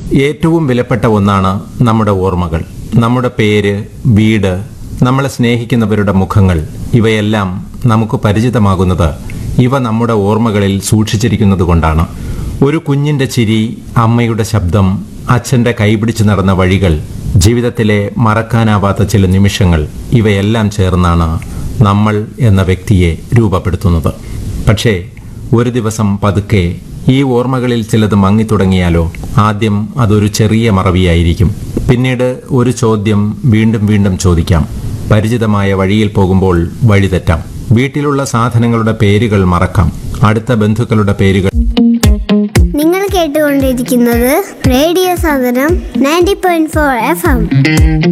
ഏറ്റവും വിലപ്പെട്ട ഒന്നാണ് നമ്മുടെ ഓർമ്മകൾ നമ്മുടെ പേര് വീട് നമ്മളെ സ്നേഹിക്കുന്നവരുടെ മുഖങ്ങൾ ഇവയെല്ലാം നമുക്ക് പരിചിതമാകുന്നത് ഇവ നമ്മുടെ ഓർമ്മകളിൽ സൂക്ഷിച്ചിരിക്കുന്നത് കൊണ്ടാണ് ഒരു കുഞ്ഞിന്റെ ചിരി അമ്മയുടെ ശബ്ദം അച്ഛന്റെ കൈപിടിച്ച് നടന്ന വഴികൾ ജീവിതത്തിലെ മറക്കാനാവാത്ത ചില നിമിഷങ്ങൾ ഇവയെല്ലാം ചേർന്നാണ് നമ്മൾ എന്ന വ്യക്തിയെ രൂപപ്പെടുത്തുന്നത് പക്ഷേ ഒരു ദിവസം പതുക്കെ ഈ ഓർമ്മകളിൽ ചിലത് മങ്ങിത്തുടങ്ങിയാലോ ആദ്യം അതൊരു ചെറിയ മറവിയായിരിക്കും പിന്നീട് ഒരു ചോദ്യം വീണ്ടും വീണ്ടും ചോദിക്കാം പരിചിതമായ വഴിയിൽ പോകുമ്പോൾ വഴിതെറ്റാം വീട്ടിലുള്ള സാധനങ്ങളുടെ പേരുകൾ മറക്കാം അടുത്ത ബന്ധുക്കളുടെ പേരുകൾ നിങ്ങൾ കേട്ടുകൊണ്ടിരിക്കുന്നത് റേഡിയോ സാധനം ninety point four F M